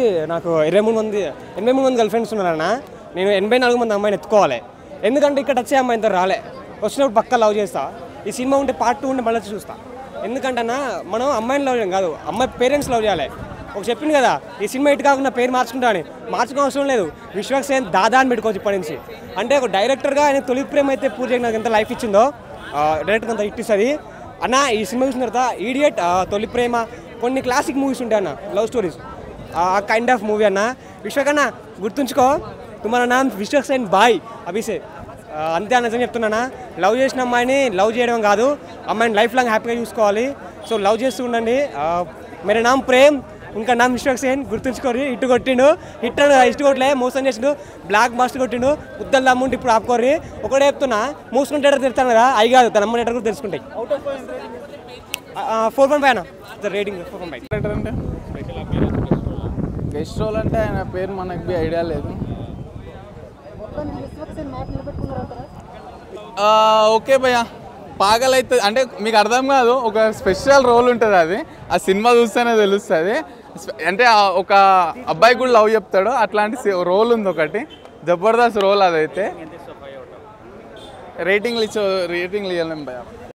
నాకు ఇరవై మూడు మంది ఎనభై మూడు మంది గర్ల్ ఫ్రెండ్స్ ఉన్నారన్న నేను ఎనభై నాలుగు మంది అమ్మాయిని ఎత్తుకోవాలి ఎందుకంటే ఇక్కడ వచ్చే అమ్మాయితో రాలే వచ్చినప్పుడు పక్క లవ్ చేస్తా ఈ సినిమా ఉంటే పార్ట్ టూ ఉంటే మళ్ళీ వచ్చి చూస్తా ఎందుకంటే అన్న మనం అమ్మాయిని లవ్ చేయం కాదు అమ్మాయి పేరెంట్స్ లవ్ చేయాలి ఒక చెప్పింది కదా ఈ సినిమా ఇటు కాకుండా పేరు మార్చుకుంటా అని మార్చుకోవడం అవసరం లేదు విశ్వక్ సేన్ దాదా అని పెట్టుకోవచ్చు ఇప్పటి నుంచి అంటే ఒక డైరెక్టర్గా ఆయన తొలి ప్రేమ అయితే పూజకి నాకు ఎంత లైఫ్ ఇచ్చిందో డైరెక్టర్ అంత హిట్ ఇస్తుంది అన్న ఈ సినిమా చూసిన తర్వాత ఈడియట్ తొలి ప్రేమ కొన్ని క్లాసిక్ మూవీస్ ఉంటాయి అన్న లవ్ స్టోరీస్ ఆ కైండ్ ఆఫ్ మూవీ అన్న విశ్వకన్న గుర్తుంచుకో తుమారా నామ్ విశ్వక్ సేన్ బాయ్ అభిషేక్ ఆ, అంతే అన్న నిజం చెప్తున్నానా లవ్ చేసిన అమ్మాయిని లవ్ చేయడం కాదు అమ్మాయిని లైఫ్ లాంగ్ హ్యాపీగా చూసుకోవాలి సో లవ్ చేస్తూ ఉండండి ఆ, మేర నామ్ ప్రేమ్ ఇంకా నామ్ విశ్వక్ సేన్ గుర్తుంచుకోరి ఇటు కొట్టిండు హిట్ అను ఇటు కొట్టలే మోసం చేసిండు బ్లాక్ బాస్ట్ కొట్టిండు ఉద్దలు అమ్ముంటే ఇప్పుడు ఆపుకోరి ఒకటే చెప్తున్నా మూసుకుంటే తెలుస్తాను కదా అవి కాదు తన అమ్మ కూడా తెలుసుకుంటాయి ఫోర్ పాయింట్ ఫైవ్ అన్న rating four point five director అంటే గెస్ట్ రోల్ అంటే ఆయన పేరు మనకు బి ఐడియా లేదు ఆ, ఓకే భయ్య పాగల్ అయితే అంటే మీకు అర్థం కాదు ఒక స్పెషల్ రోల్ ఉంటుంది అది ఆ సినిమా చూస్తేనే తెలుస్తుంది స్పె- అంటే ఆ ఒక అబ్బాయి కూడా లవ్ చెప్తాడు అట్లాంటి రోల్ ఉంది ఒకటి జబర్దస్త్ రోల్ అదైతే రేటింగ్లు ఇచ్చే రేటింగ్లు ఇవ్వలేం భయ్య